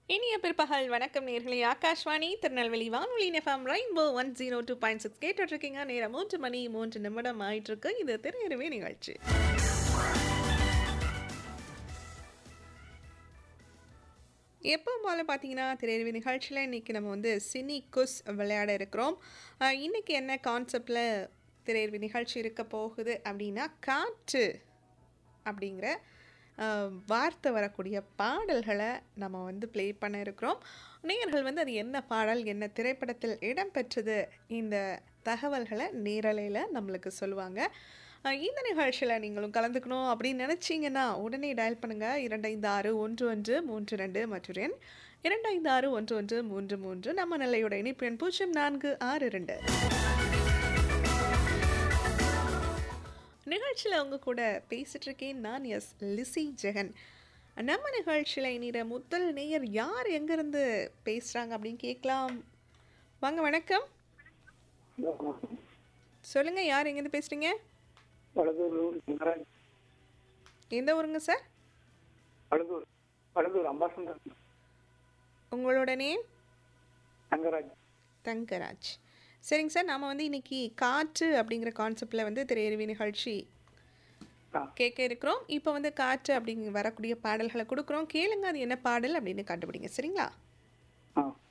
இனிய பிற்பகல் வணக்கம் நேர்களே ஆகாஷ்வாணி திருநெல்வேலி வானொலி FM rainbow one zero two point six கேட்டுட்ருக்கீங்க நேரம் மூன்று மணி மூன்று நிமிடம் ஆயிட்டு இருக்கு இது திரையரவே நிகழ்ச்சி எப்போ போல பார்த்தீங்கன்னா திரையரவி நிகழ்ச்சியில் இன்றைக்கி நம்ம வந்து சினி குஸ் விளையாட இருக்கிறோம் அஹ், இன்னைக்கு என்ன கான்செப்டில் திரையரவி நிகழ்ச்சி இருக்க போகுது அப்படின்னா காற்று அப்படிங்கிற அஹ், வார்த்தை வரக்கூடிய பாடல்களை நம்ம வந்து ப்ளே பண்ண இருக்கிறோம் நேயர்கள் வந்து அது என்ன பாடல் என்ன திரைப்படத்தில் இடம்பெற்றது இந்த தகவல்களை நேரலையில் நம்மளுக்கு சொல்லுவாங்க அஹ், இந்த நிகழ்ச்சியில் நீங்களும் கலந்துக்கணும் அப்படின்னு நினச்சிங்கன்னா உடனே டயல் பண்ணுங்கள் இரண்டு ஐந்து ஆறு ஒன்று ஒன்று மூன்று ரெண்டு மற்றும் எண் இரண்டு ஐந்து ஆறு ஒன்று ஒன்று மூன்று மூன்று நம்ம நிலையோட இணைப்பு எண் பூஜ்ஜியம் நான்கு ஆறு ரெண்டு நிகழ்ச்சியில் அவங்க கூட பேசிட்டு இருக்கேன் நான் எஸ் லிசி ஜெகன் நம்ம நிகழ்ச்சியில் இனிட முதல் நேயர் யார் எங்கேருந்து பேசுகிறாங்க அப்படின்னு கேட்கலாம் வாங்க வணக்கம் சொல்லுங்கள் யார் எங்கேருந்து பேசுகிறீங்க வடதூர் தங்கராஜ் எந்த ஊருங்க சார் வடதூர் வடதூர் அம்பாசந்தர் உங்களோட நேம் தங்கராஜ் தங்கராஜ் சரிங்க சார் நாம் வந்து இன்னைக்கு காற்று அப்படிங்கிற கான்செப்டில் வந்து திரையறிவி நிகழ்ச்சி ஆ கேட்க இருக்கிறோம் இப்போ வந்து காற்று அப்படிங்க வரக்கூடிய பாடல்களை கொடுக்குறோம் கேளுங்க அது என்ன பாடல் அப்படின்னு கண்டுபிடிங்க சரிங்களா ஆ